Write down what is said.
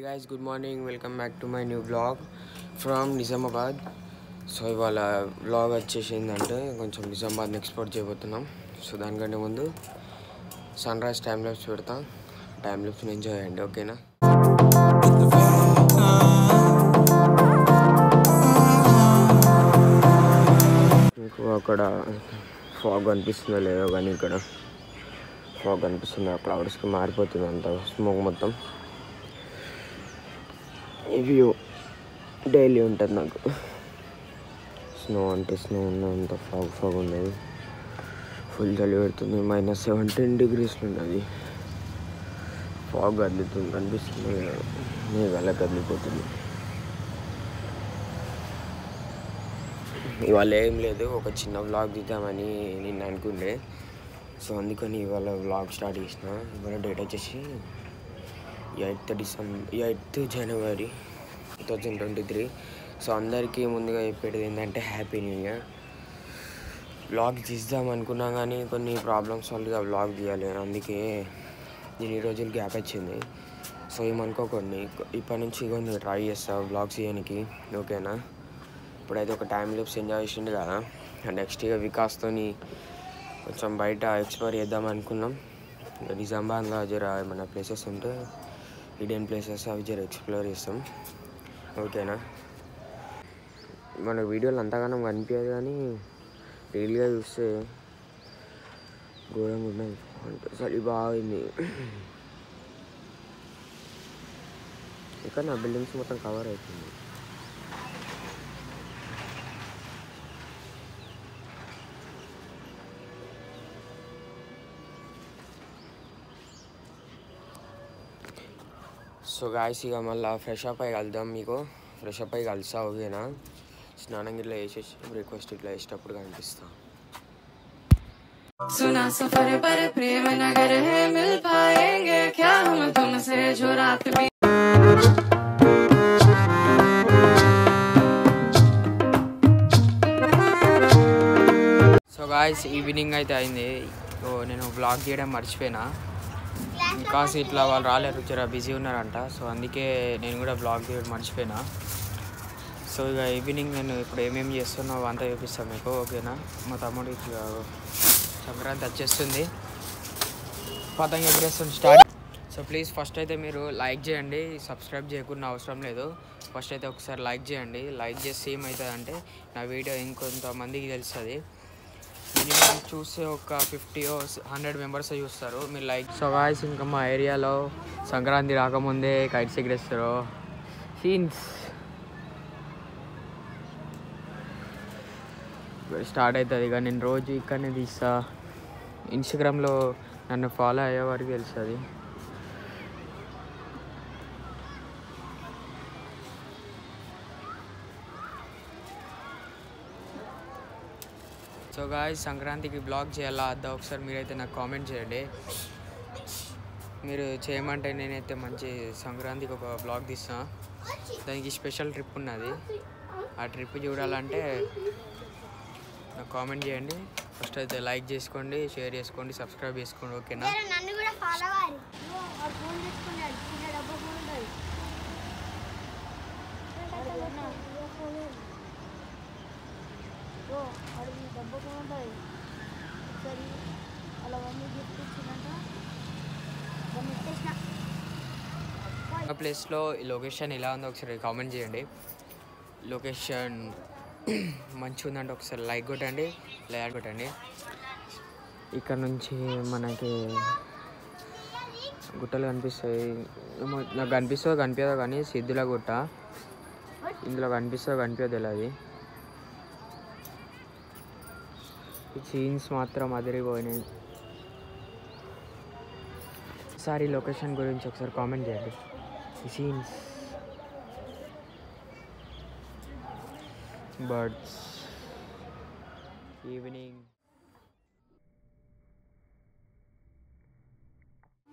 guys good morning welcome back to my new blog from Nizamabad so ఇవాళ blog వచ్చేసి ఏంటంటే కొంచెం నిజామాబాద్ని ఎక్స్పోర్ట్ చేయబోతున్నాం సో దానికంటే ముందు సన్ రైజ్ టైం ల్యాబ్స్ పెడతాం టైం ల్యాబ్స్ని ఎంజాయ్ చేయండి ఓకేనా మీకు అక్కడ ఫాగ్ కనిపిస్తుందో లేదో కానీ ఇక్కడ ఫాగ్ కనిపిస్తుంది ఆ క్లౌడ్స్కి మారిపోతుంది అంత స్మోక్ మొత్తం వ్యూ డైలీ ఉంటుంది నాకు స్నో అంటే స్నో ఉన్నంత ఫాగ్ ఫాగ్ ఉన్నది ఫుల్ చలి పెడుతుంది మైనస్ సెవెంటీన్ డిగ్రీస్లో ఉన్నది ఫాగ్ కదులుతుంది కనిపిస్తుంది మేఘాల కదిలిపోతుంది ఇవాళ ఏం లేదు ఒక చిన్న వ్లాగ్ తీద్దామని నేను అనుకుండే సో అందుకని ఇవాళ వ్లాగ్ స్టార్ట్ చేసిన ఇవాళ డేట్ వచ్చేసి eighth December eighth January two thousand twenty three so అందరికీ ముందుగా చెప్పేది ఏంటంటే హ్యాపీ న్యూ ఇయర్ వ్లాగ్ తీద్దాం అనుకున్నా కానీ కొన్ని ప్రాబ్లమ్స్ వల్ల వ్లాగ్ తీయాలి అందుకే దీని రోజులు గ్యాప్ వచ్చింది సో ఏమనుకోకండి ఇప్పటి నుంచి కొంచెం ట్రై చేస్తా వ్లాగ్స్ చేయడానికి ఓకేనా ఇప్పుడైతే ఒక టైం లిప్స్ ఎంజాయ్ చేసిండు కదా నెక్స్ట్ ఇక వికాస్తోని కొంచెం బయట ఎక్స్ప్లోర్ చేద్దాం అనుకున్నాం ఇంకా నిజామాబాద్లో జర ఏమైనా ప్లేసెస్ ఉంటే ఇండియన్ ప్లేసెస్ అవి జర ఎక్స్ప్లోర్ చేస్తాం ఓకేనా మన వీడియోలు అంతగానం కనిపించదు కానీ డైలీగా చూస్తే ఘోరంగా ఉన్నది అంటే చలి బాగుంది ఇక్కడ నా బిల్డింగ్స్ మొత్తం కవర్ అవుతుంది సో గాయస్ ఇక మళ్ళీ ఫ్రెష్ అప్ అయి కలుద్దాం మీకు ఫ్రెష్ అప్ అయి కలుస్తా ఓకేనా స్నానం ఇట్లా వేసేసి బ్రేక్ఫాస్ట్ ఇట్లా వేసేటప్పుడు కనిపిస్తా सुना सफर पर प्रेम नगर है मिल पाएंगे क्या हम तुमसे जो रात भी సో గాయస్ ఈవినింగ్ అయితే అయింది సో నేను బ్లాగ్ చేయడం మర్చిపోయినా బికాస్ ఇట్లా వాళ్ళు రాలేరు జర బిజీ ఉన్నారంట సో అందుకే నేను కూడా బ్లాగ్ చేయడం మర్చిపోయినా సో ఇక ఈవినింగ్ నేను ఇప్పుడు ఏమేమి చేస్తున్నావు అంతా చూపిస్తాను మీకు ఓకేనా మా తమ్ముడు ఇట్లా సంక్రాంతి వచ్చేస్తుంది పతంగ ఎగరేస్తుంది స్టార్ట్ సో ప్లీజ్ ఫస్ట్ అయితే మీరు లైక్ చేయండి సబ్స్క్రైబ్ చేయకుండా అవసరం లేదు ఫస్ట్ అయితే ఒకసారి లైక్ చేయండి లైక్ చేస్తే ఏమవుతుందంటే నా వీడియో ఇంకొంతమందికి తెలుస్తుంది మినిమం చూస్తే ఒక ఫిఫ్టీ హండ్రెడ్ మెంబర్స్ చూస్తారు మీరు లైక్ సో గాయస్ ఇంకా మా ఏరియాలో సంక్రాంతి రాకముందే కైట్స్ ఎగరేస్తారు సీన్స్ స్టార్ట్ అవుతుంది ఇక నేను రోజు ఇక్కడనే తీస్తా ఇన్స్టాగ్రామ్లో నన్ను ఫాలో అయ్యే వారికి తెలుస్తుంది సో గాయస్ సంక్రాంతికి బ్లాగ్ చేయాలా అద్దా ఒకసారి మీరైతే నాకు కామెంట్ చేయండి మీరు చేయమంటే నేనైతే మంచి సంక్రాంతికి ఒక బ్లాగ్ తీస్తా దానికి స్పెషల్ ట్రిప్ ఉన్నది ఆ ట్రిప్ చూడాలంటే నాకు కామెంట్ చేయండి ఫస్ట్ అయితే లైక్ చేసుకోండి షేర్ చేసుకోండి సబ్స్క్రైబ్ చేసుకోండి ఓకేనా మీరు నన్ను కూడా ఫాలో అవ్వాలి వాడు ఫోన్ తీసుకున్నాడు చిన్న డబ్బా ఫోన్ ఉంటుంది ఓ వాడు ఈ డబ్బా ఫోన్ ఉంటుంది ఒకసారి అలా మమ్మీ గిఫ్ట్ ఇచ్చిందంట దాన్ని ఇచ్చేసిన ఆ ప్లేస్లో ఈ లొకేషన్ ఎలా ఉందో ఒకసారి కామెంట్ చేయండి లొకేషన్ మంచిగా ఉందంటే ఒకసారి లైక్ కొట్టండి లైక్ కొట్టండి ఇక్కడ నుంచి మనకి గుట్టలు కనిపిస్తాయి ఏమో నాకు కనిపిస్తుందో కనిపించదో కానీ సిద్ధుల గుట్ట ఇందులో కనిపిస్తుందో కనిపించదు అది ఈ సీన్స్ మాత్రం అదిరిపోయినాయి ఒకసారి లొకేషన్ గురించి ఒకసారి కామెంట్ చేయండి ఈ సీన్స్ బర్డ్స్ ఈవినింగ్